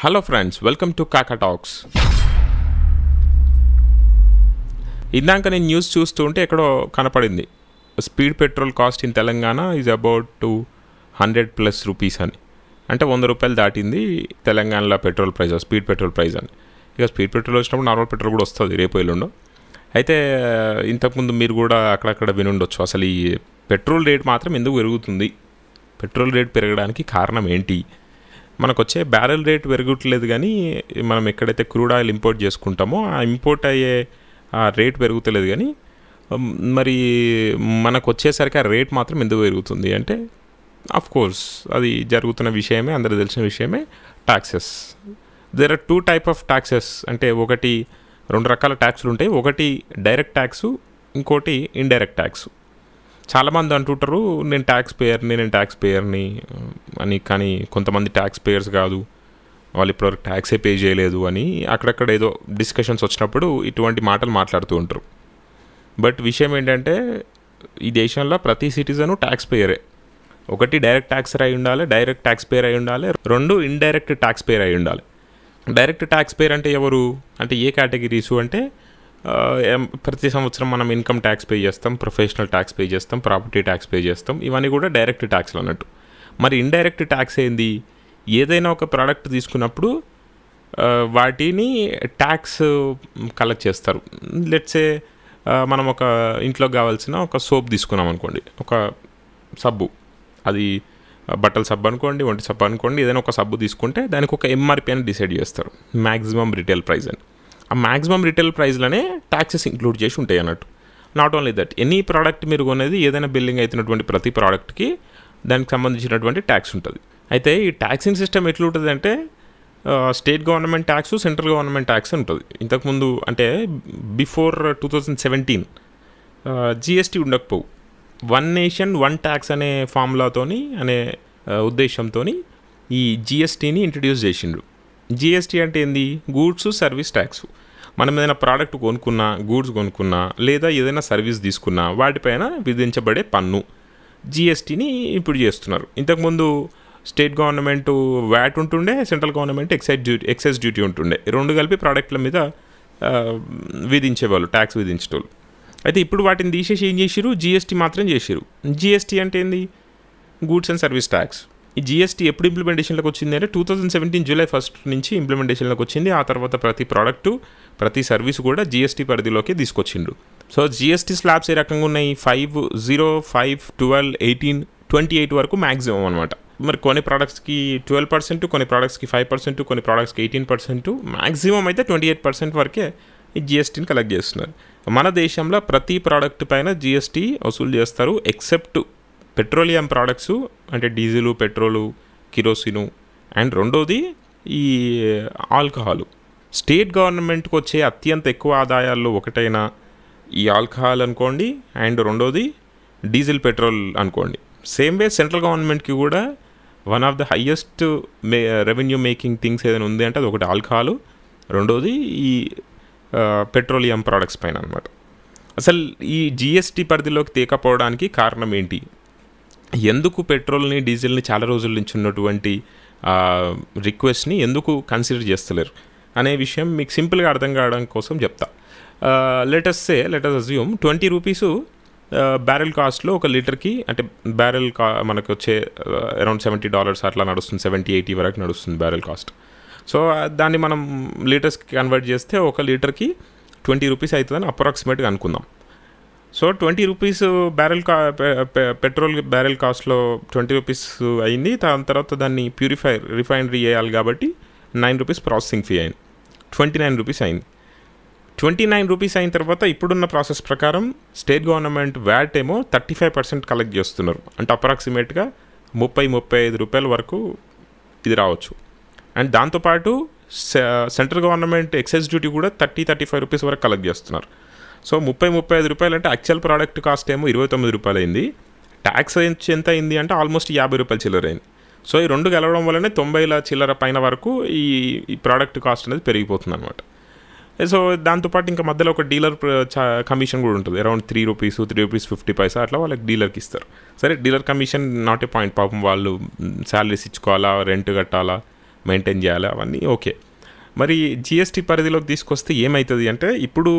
hello friends welcome to Kaka talks ఇందాక నేను news చూస్తూ ఉంటే ఎక్కడో కనపడింది speed petrol cost in Telangana is about to hundred plus rupees అని అంటే వంద రూపాయలు దాటింది తెలంగాణలో petrol price speed petrol price అని ఇక స్పీడ్ పెట్రోల్ వచ్చినప్పుడు నార్మల్ పెట్రోల్ కూడా వస్తుంది రేపు ఎల్లుండో అయితే ఇంతకుముందు మీరు కూడా అక్కడక్కడ వినుండొచ్చు అసలు ఈ పెట్రోల్ రేట్ మాత్రం ఎందుకు పెరుగుతుంది పెట్రోల్ రేట్ పెరగడానికి కారణం ఏంటి మనకు వచ్చే బ్యారెల్ రేట్ పెరగట్లేదు కానీ మనం ఎక్కడైతే క్రూడ్ ఆయిల్ ఇంపోర్ట్ చేసుకుంటామో ఆ ఇంపోర్ట్ అయ్యే ఆ రేట్ పెరుగుతలేదు కానీ ఉమ్, మరి మనకు వచ్చేసరికి ఆ రేట్ మాత్రం ఎందుకు పెరుగుతుంది అంటే ఆఫ్ కోర్స్ అది జరుగుతున్న విషయమే అందరికి తెలిసిన విషయమే taxes there are two type of taxes అంటే ఒకటి రెండు రకాల ట్యాక్సులు ఉంటాయి ఒకటి డైరెక్ట్ ట్యాక్సు ఇంకోటి ఇండైరెక్ట్ ట్యాక్స్ చాలామంది అంటుంటారు నేను ట్యాక్స్ పేయర్ని నేను ట్యాక్స్ పేయర్ని అని కానీ కొంతమంది ట్యాక్స్ పేయర్స్ కాదు వాళ్ళు ఇప్పటివరకు ట్యాక్సే పే చేయలేదు అని అక్కడక్కడ ఏదో డిస్కషన్స్ వచ్చినప్పుడు ఇటువంటి మాటలు మాట్లాడుతూ ఉంటారు బట్ విషయం ఏంటంటే ఈ దేశంలో ప్రతి సిటిజను ట్యాక్స్ పేయరే ఒకటి డైరెక్ట్ ట్యాక్స్ అయి ఉండాలి డైరెక్ట్ ట్యాక్స్ పేయర్ అయి ఉండాలి రెండు ఇండైరెక్ట్ ట్యాక్స్ పేయర్ అయి ఉండాలి డైరెక్ట్ ట్యాక్స్ పేయర్ అంటే ఎవరు అంటే ఏ కేటగిరీసు అంటే ఆ, ఎం- ప్రతి సంవత్సరం మనం ఇన్కమ్ ట్యాక్స్ పే చేస్తాం ప్రొఫెషనల్ ట్యాక్స్ పే చేస్తాం ప్రాపర్టీ ట్యాక్స్ పే చేస్తాం ఇవన్నీ కూడా డైరెక్ట్ ట్యాక్స్లు అన్నట్టు మరి ఇండైరెక్ట్ ట్యాక్స్ ఏంది ఏదైనా ఒక ప్రోడక్ట్ తీసుకున్నప్పుడు ఆ, వాటిని ట్యాక్స్ కలెక్ట్ చేస్తారు లెట్సే మనం ఒక ఇంట్లో కావాల్సిన ఒక సోప్ తీసుకున్నాం అనుకోండి ఒక సబ్బు అది బట్టల సబ్బు అనుకోండి ఒంటి సబ్బు అనుకోండి ఏదైనా ఒక సబ్బు తీసుకుంటే దానికి ఒక ఎంఆర్పి అని డిసైడ్ చేస్తారు మ్యాక్సిమం రిటైల్ ప్రైస్ అని ఆ మ్యాక్సిమం రిటైల్ ప్రైస్లోనే ట్యాక్సెస్ ఇంక్లూడ్ చేసి ఉంటాయి అన్నట్టు not only that any product మీరు కొనేది ఏదైనా బిల్లింగ్ అవుతున్నటువంటి ప్రతి ప్రోడక్ట్కి దానికి సంబంధించినటువంటి ట్యాక్స్ ఉంటుంది అయితే ఈ ట్యాక్సింగ్ సిస్టమ్ ఎట్లుంటుంది అంటే state government tax central government tax ఉంటుంది ఇంతకుముందు అంటే before two thousand seventeen GST ఉండకపోవు వన్ నేషన్ వన్ ట్యాక్స్ అనే ఫార్ములాతోని అనే ఆ, ఉద్దేశంతోని ఈ జిఎస్టీని ఇంట్రడ్యూస్ చేసిండ్రు జిఎస్టీ అంటే ఏంది గూడ్స్ సర్వీస్ ట్యాక్స్ మనం ఏదైనా ప్రోడక్ట్ కొనుక్కున్నా గూడ్స్ కొనుక్కున్నా లేదా ఏదైనా సర్వీస్ తీసుకున్నా వాటిపైన విధించబడే పన్ను జిఎస్టీని ఇప్పుడు చేస్తున్నారు ఇంతకుముందు స్టేట్ గవర్నమెంట్ వ్యాట్ ఉంటుండే central government excise duty excise duty ఉంటుండే ఈ రెండు కలిపి ప్రోడక్ట్ల మీద ఆ, విధించేవాళ్ళు ట్యాక్స్ విధించేటోళ్ళు అయితే ఇప్పుడు వాటిని తీసేసి ఏం చేసిరు జిఎస్టీ మాత్రం చేసిరు జిఎస్టీ అంటే ఏంది గూడ్స్ అండ్ సర్వీస్ ట్యాక్స్ ఈ జిఎస్టీ ఎప్పుడు ఇంప్లిమెంటేషన్లోకి వచ్చింది అంటే two thousand seventeen July first నుంచి ఇంప్లిమెంటేషన్లోకి వచ్చింది ఆ తర్వాత ప్రతి ప్రోడక్టు ప్రతి సర్వీస్ కూడా జిఎస్టీ పరిధిలోకి తీసుకొచ్చిండ్రు సో జిఎస్టీ స్లాబ్స్ ఏ రకంగా ఉన్నాయి five zero five twelve eighteen twenty eight వరకు మ్యాక్సిమం అనమాట మరి కొన్ని ప్రోడక్ట్స్కి ట్వెల్వ్ పర్సెంట్ కొన్ని ప్రోడక్ట్స్కి ఫైవ్ పర్సెంట్ కొన్ని ప్రోడక్ట్స్కి ఎయిటీన్ పర్సెంట్ మ్యాక్సిమం అయితే ట్వంటీ ఎయిట్ పర్సెంట్ వరకే ఈ జిఎస్టీని కలెక్ట్ చేస్తున్నారు మన దేశంలో ప్రతి ప్రోడక్ట్ పైన జిఎస్టీ వసూలు చేస్తారు ఎక్సెప్ట్ పెట్రోలియం ప్రోడక్ట్స్ అంటే డీజిలు పెట్రోలు కిరోసిను అండ్ రెండోది ఈ ఆల్కహాల్ స్టేట్ గవర్నమెంట్కి వచ్చే అత్యంత ఎక్కువ ఆదాయాల్లో ఒకటైన ఈ ఆల్కహాల్ అనుకోండి అండ్ రెండోది డీజిల్ పెట్రోల్ అనుకోండి సేమ్ వే సెంట్రల్ గవర్నమెంట్కి కూడా one of the highest may revenue making things ఏదైనా ఉంది అంటే అది ఒకటి ఆల్కహాల్ రెండోది ఈ పెట్రోలియం ప్రోడక్ట్స్ పైన అనమాట అసలు ఈ జిఎస్టీ పరిధిలోకి తీకపోవడానికి కారణం ఏంటి ఎందుకు పెట్రోల్ని డీజిల్ని చాలా రోజుల నుంచి ఉన్నటువంటి రిక్వెస్ట్ని ఎందుకు కన్సిడర్ చేస్తలేరు అనే విషయం మీకు సింపుల్గా అర్థం కావడం కోసం చెప్తా let us say let us assume twenty rupees barrel కాస్ట్లో ఒక లీటర్కి అంటే బ్యారెల్ కా మనకు వచ్చే అరౌండ్ సెవెంటీ డాలర్స్ అట్లా నడుస్తుంది సెవెంటీ ఎయిటీ వరకు నడుస్తుంది బ్యారెల్ కాస్ట్ సో దాన్ని మనం లీటర్స్కి కన్వర్ట్ చేస్తే ఒక లీటర్కి ట్వంటీ రూపీస్ అవుతుందని అప్రాక్సిమేట్గా అనుకుందాం సో ట్వంటీ రూపీస్ బ్యారెల్ కా పె- పె- పెట్రోల్ బ్యారెల్ కాస్ట్లో ట్వంటీ రూపీస్ అయింది దాని తర్వాత దాన్ని ప్యూరిఫై రిఫైనరీ చేయాలి కాబట్టి నైన్ రూపీస్ ప్రాసెసింగ్ ఫీ అయింది ట్వంటీ నైన్ రూపీస్ అయింది ట్వంటీ నైన్ రూపీస్ అయిన తర్వాత ఇప్పుడున్న ప్రాసెస్ ప్రకారం స్టేట్ గవర్నమెంట్ వ్యాట్ ఏమో థర్టీ ఫైవ్ పర్సెంట్ కలెక్ట్ చేస్తున్నారు అంటే అప్రాక్సిమేట్గా ముప్పై ముప్పై ఐదు రూపాయల వరకు ఇది రావచ్చు అండ్ దాంతోపాటు సె- సెంట్రల్ గవర్నమెంట్ ఎక్సైజ్ డ్యూటీ కూడా థర్టీ థర్టీ ఫైవ్ రూపీస్ వరకు కలెక్ట్ చేస్తున్నారు సో ముప్పై ముప్పై ఐదు రూపాయలు అంటే యాక్చువల్ ప్రోడక్ట్ కాస్ట్ ఏమో ఇరవై తొమ్మిది రూపాయలు అయింది ట్యాక్స్ ఎంత అయింది అంటే ఆల్మోస్ట్ యాభై రూపాయలు చిల్లర అయింది సో ఈ రెండు కలవడం వల్లనే తొంభైల చిల్లర పైన వరకు ఈ ఈ ప్రోడక్ట్ కాస్ట్ అనేది పెరిగిపోతుంది అనమాట సో దాంతోపాటు ఇంకా మధ్యలో ఒక డీలర్ కమిషన్ కూడా ఉంటుంది around three rupees three rupees fifty paisa అట్లా వాళ్ళకి డీలర్కి ఇస్తారు సరే dealer commission not a point పాపం వాళ్ళు శాలరీస్ ఇచ్చుకోవాలా రెంట్ కట్టాలా మెయింటైన్ చేయాలి అవన్నీ ఓకే మరి జిఎస్టీ పరిధిలోకి తీసుకొస్తే ఏమవుతుంది అంటే ఇప్పుడు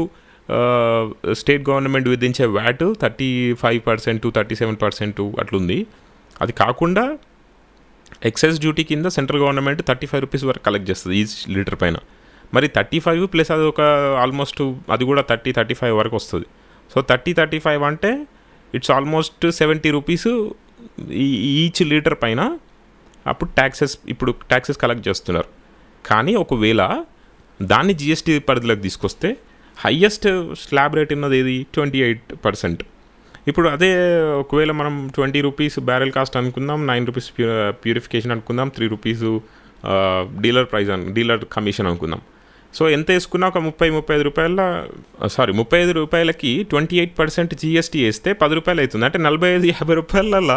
స్టేట్ గవర్నమెంట్ విధించే VAT thirty five percent thirty seven percent అట్లుంది అది కాకుండా ఎక్సైజ్ డ్యూటీ కింద central government thirty five rupees వరకు కలెక్ట్ చేస్తుంది ఈచ్ లీటర్ పైన మరి థర్టీ ఫైవ్ ప్లస్ అది ఒక ఆల్మోస్ట్ అది కూడా థర్టీ థర్టీ ఫైవ్ వరకు వస్తుంది సో థర్టీ థర్టీ ఫైవ్ అంటే ఇట్స్ ఆల్మోస్ట్ సెవెంటీ రూపీస్ ఈ ఈచ్ లీటర్ పైన అప్పుడు ట్యాక్సెస్ ఇప్పుడు ట్యాక్సెస్ కలెక్ట్ చేస్తున్నారు కానీ ఒకవేళ దాన్ని జిఎస్టీ పరిధిలోకి తీసుకొస్తే హయ్యెస్ట్ స్లాబ్ రేట్ ఉన్నది ఏది ట్వంటీ ఎయిట్ పర్సెంట్ ఇప్పుడు అదే ఒకవేళ మనం ట్వంటీ రూపీస్ బ్యారెల్ కాస్ట్ అనుకుందాం నైన్ రూపీస్ ప్యూరిఫికేషన్ అనుకుందాం త్రీ రూపీస్ డీలర్ ప్రైస్ అను డీలర్ కమిషన్ అనుకుందాం సో ఎంత వేసుకున్నా ఒక ముప్పై ముప్పై ఐదు రూపాయల సారీ ముప్పై ఐదు రూపాయలకి ట్వంటీ ఎయిట్ పర్సెంట్ జిఎస్టీ వేస్తే పది రూపాయలు అవుతుంది అంటే నలభై ఐదు యాభై రూపాయల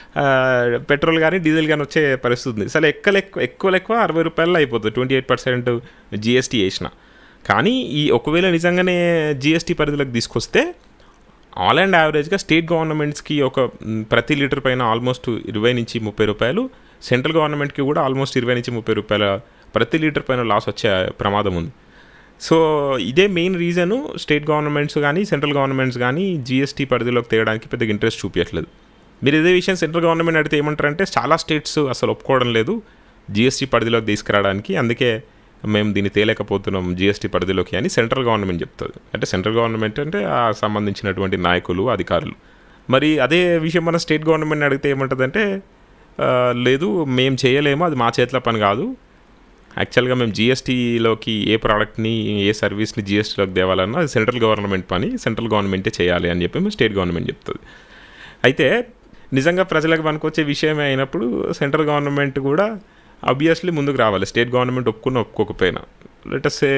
పెట్రోల్ కానీ డీజిల్ కానీ వచ్చే పరిస్థితి ఉంది అసలు ఎక్కువ ఎక్కువ ఎక్కువ ఎక్కువ అరవై రూపాయల్లో అయిపోతుంది ట్వంటీ ఎయిట్ పర్సెంట్ జిఎస్టీ వేసిన కానీ ఈ ఒకవేళ నిజంగానే జిఎస్టీ పరిధిలోకి తీసుకొస్తే ఆల్ అండ్ యావరేజ్గా స్టేట్ గవర్నమెంట్స్కి ఒక మ్, ప్రతి లీటర్ పైన ఆల్మోస్ట్ ఇరవై నుంచి ముప్పై రూపాయలు సెంట్రల్ గవర్నమెంట్కి కూడా ఆల్మోస్ట్ ఇరవై నుంచి ముప్పై రూపాయల ప్రతి లీటర్ పైన లాస్ వచ్చే ప్రమాదం ఉంది సో ఇదే మెయిన్ రీజను స్టేట్ గవర్నమెంట్స్ కానీ సెంట్రల్ గవర్నమెంట్స్ కానీ జిఎస్టీ పరిధిలోకి తేయడానికి పెద్దగా ఇంట్రెస్ట్ చూపించట్లేదు మీరు ఇదే విషయం సెంట్రల్ గవర్నమెంట్ అడిగితే ఏమంటారంటే చాలా స్టేట్స్ అసలు ఒప్పుకోవడం లేదు జిఎస్టీ పరిధిలోకి తీసుకురావడానికి అందుకే మేము దీన్ని తేలేకపోతున్నాం జిఎస్టీ పరిధిలోకి అని సెంట్రల్ గవర్నమెంట్ చెప్తుంది అంటే సెంట్రల్ గవర్నమెంట్ అంటే ఆ సంబంధించినటువంటి నాయకులు అధికారులు మరి అదే విషయం మన స్టేట్ గవర్నమెంట్ అడిగితే ఏమంటుందంటే "ఆ, లేదు మేము చేయలేము అది మా చేతిలో పని కాదు యాక్చువల్గా మేము జిఎస్టీలోకి ఏ ప్రోడక్ట్ని ఏ సర్వీస్ని జిఎస్టీలోకి తేవాలన్నా అది సెంట్రల్ గవర్నమెంట్ పని సెంట్రల్ గవర్నమెంటే చేయాలి అని చెప్పి స్టేట్ గవర్నమెంట్ చెప్తుంది అయితే నిజంగా ప్రజలకు పనికొచ్చే విషయమే అయినప్పుడు సెంట్రల్ గవర్నమెంట్ కూడా అబ్వియస్లీ ముందుకు రావాలి స్టేట్ గవర్నమెంట్ ఒప్పుకున్న ఒప్పుకోకపోయినా లెటస్సే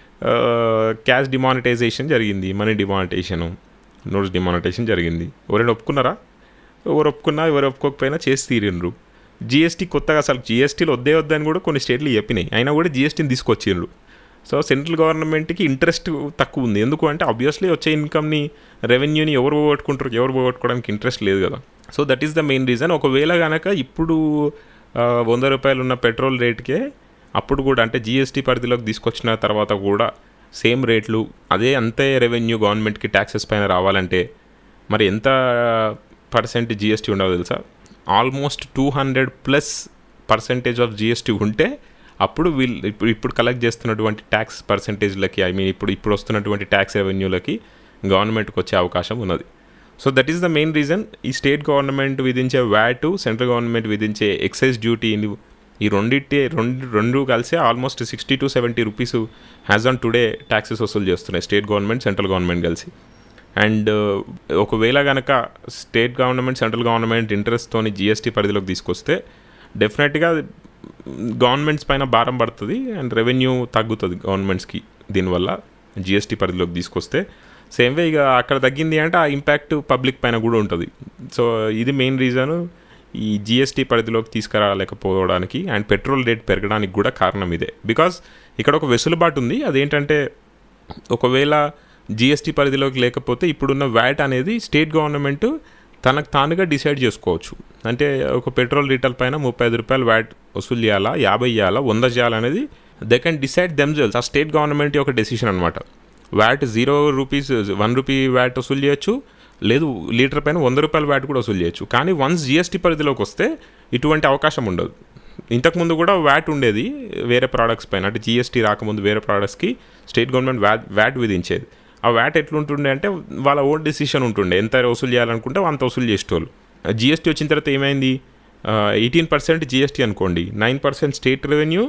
క్యాష్ డిమానిటైజేషన్ జరిగింది మనీ డిమానిటేషను నోట్స్ డిమానిటేషన్ జరిగింది ఎవరైనా ఒప్పుకున్నారా ఎవరు ఒప్పుకున్నా ఎవరు ఒప్పుకోకపోయినా చేసి తీరిండ్రు జిఎస్టీ కొత్తగా అసలు జిఎస్టీలు వద్దే వద్దని కూడా కొన్ని స్టేట్లు చెప్పినాయి అయినా కూడా జిఎస్టీని తీసుకొచ్చిండ్రు సో సెంట్రల్ గవర్నమెంట్కి ఇంట్రెస్ట్ తక్కువ ఉంది ఎందుకు అంటే ఆబ్వియస్లీ వచ్చే ఇన్కమ్ని రెవెన్యూని ఎవరు పోగొట్టుకుంటారు ఎవరు పోగొట్టుకోవడానికి ఇంట్రెస్ట్ లేదు కదా so that is the main reason ఒకవేళ కనుక ఇప్పుడు ఆ, వంద రూపాయలు ఉన్న పెట్రోల్ రేట్కే అప్పుడు కూడా అంటే జిఎస్టీ పరిధిలోకి తీసుకొచ్చిన తర్వాత కూడా సేమ్ రేట్లు అదే అంతే రెవెన్యూ గవర్నమెంట్కి ట్యాక్సెస్ పైన రావాలంటే మరి ఎంత పర్సెంట్ జిఎస్టీ ఉండవు తెలుసా almost two hundred plus percentage of GST ఉంటే అప్పుడు వీళ్ళు ఇప్పుడు ఇప్పుడు కలెక్ట్ చేస్తున్నటువంటి ట్యాక్స్ పర్సెంటేజ్లకి ఐ మీన్ ఇప్పుడు ఇప్పుడు వస్తున్నటువంటి ట్యాక్స్ రెవెన్యూలకి గవర్నమెంట్కి వచ్చే అవకాశం ఉన్నది so that is the main reason ఈ స్టేట్ గవర్నమెంట్ విధించే వ్యాట్ సెంట్రల్ గవర్నమెంట్ విధించే ఎక్సైజ్ డ్యూటీ ఈ రెండింటి రెండు రెండు కలిసి almost sixty to seventy rupees has on today taxes వసూలు చేస్తున్నాయి స్టేట్ గవర్నమెంట్ సెంట్రల్ గవర్నమెంట్ కలిసి అండ్ ఒకవేళ కనుక స్టేట్ గవర్నమెంట్ సెంట్రల్ గవర్నమెంట్ ఇంట్రెస్ట్తోని జిఎస్టీ పరిధిలోకి తీసుకొస్తే డెఫినెట్గా గవర్నమెంట్స్ పైన భారం పడుతుంది అండ్ రెవెన్యూ తగ్గుతుంది గవర్నమెంట్స్కి దీనివల్ల జిఎస్టీ పరిధిలోకి తీసుకొస్తే సేమ్ వే ఇక అక్కడ తగ్గింది అంటే ఆ ఇంపాక్ట్ పబ్లిక్ పైన కూడా ఉంటుంది సో ఇది మెయిన్ రీజను ఈ జిఎస్టీ పరిధిలోకి తీసుకురాలేకపోవడానికి అండ్ పెట్రోల్ రేట్ పెరగడానికి కూడా కారణం ఇదే బికాస్ ఇక్కడ ఒక వెసులుబాటు ఉంది అదేంటంటే ఒకవేళ జిఎస్టీ పరిధిలోకి లేకపోతే ఇప్పుడున్న వ్యాట్ అనేది స్టేట్ గవర్నమెంట్ తనకు తానుగా డిసైడ్ చేసుకోవచ్చు అంటే ఒక పెట్రోల్ లీటర్ పైన ముప్పై ఐదు రూపాయలు వ్యాట్ వసూలు చేయాలా యాభై చేయాలా వంద చేయాలనేది దే కెన్ డిసైడ్ దెమ్జెల్స్ ఆ స్టేట్ గవర్నమెంట్ యొక్క డెసిషన్ అనమాట VAT zero rupees one rupee VAT వసూలు చేయొచ్చు లేదు లీటర్ పైన వంద రూపాయల వ్యాట్ కూడా వసూలు చేయొచ్చు కానీ వన్స్ జిఎస్టీ పరిధిలోకి వస్తే ఇటువంటి అవకాశం ఉండదు ఇంతకుముందు కూడా వ్యాట్ ఉండేది వేరే ప్రోడక్ట్స్ పైన అంటే జిఎస్టీ రాకముందు వేరే ప్రోడక్ట్స్కి స్టేట్ గవర్నమెంట్ వ్యాట్ వ్యాట్ విధించేది ఆ వ్యాట్ ఎట్లుంటుండే అంటే వాళ్ళ ఓన్ డెసిషన్ ఉంటుండే ఎంత వసూలు చేయాలనుకుంటే అంత వసూలు చేసేటోళ్ళు జిఎస్టీ వచ్చిన తర్వాత ఏమైంది ఎయిటీన్ పర్సెంట్ జిఎస్టీ అనుకోండి nine percent state revenue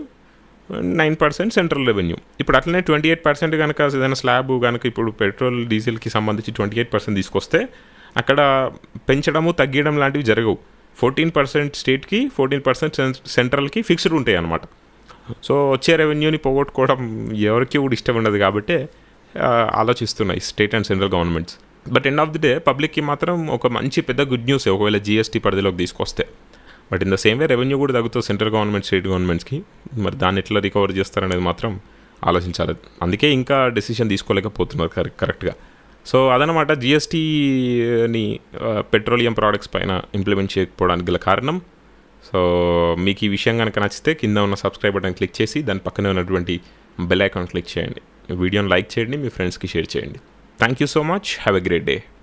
nine percent central revenue ఇప్పుడు అట్లనే ట్వంటీ ఎయిట్ పర్సెంట్ కనుక ఏదైనా స్లాబ్ కనుక ఇప్పుడు పెట్రోల్ డీజిల్కి సంబంధించి ట్వంటీ ఎయిట్ పర్సెంట్ తీసుకొస్తే అక్కడ పెంచడము తగ్గడం లాంటివి జరగవు ఫోర్టీన్ పర్సెంట్ స్టేట్కి ఫోర్టీన్ పర్సెంట్ సెంట్రల్కి ఫిక్స్డ్ ఉంటాయి అన్నమాట సో వచ్చే రెవెన్యూని పోగొట్టుకోవడం ఎవరికి కూడా ఇష్టం ఉండదు కాబట్టి ఆ, ఆలోచిస్తున్నాయి state and central governments but end of the day పబ్లిక్కి మాత్రం ఒక మంచి పెద్ద గుడ్ న్యూస్ ఒకవేళ జిఎస్టీ పరిధిలోకి తీసుకొస్తే but in the same way revenue కూడా తగ్గుతుంది సెంట్రల్ గవర్నమెంట్ స్టేట్ గవర్నమెంట్స్కి మరి దాన్ని ఎట్లా రికవర్ చేస్తారనేది మాత్రం ఆలోచించాలి అందుకే ఇంకా డెసిషన్ తీసుకోలేకపోతున్నారు కరెక్ట్ కరెక్ట్గా సో అదనమాట జిఎస్టీని పెట్రోలియం ప్రోడక్ట్స్ పైన ఇంప్లిమెంట్ చేయకపోవడానికి గల కారణం సో మీకు ఈ విషయం కనుక నచ్చితే కింద ఉన్న సబ్స్క్రైబ్ బటన్ క్లిక్ చేసి దాని పక్కనే ఉన్నటువంటి బెల్ ఐకాన్ క్లిక్ చేయండి వీడియోని లైక్ చేయండి మీ ఫ్రెండ్స్కి షేర్ చేయండి thank you so much have a great day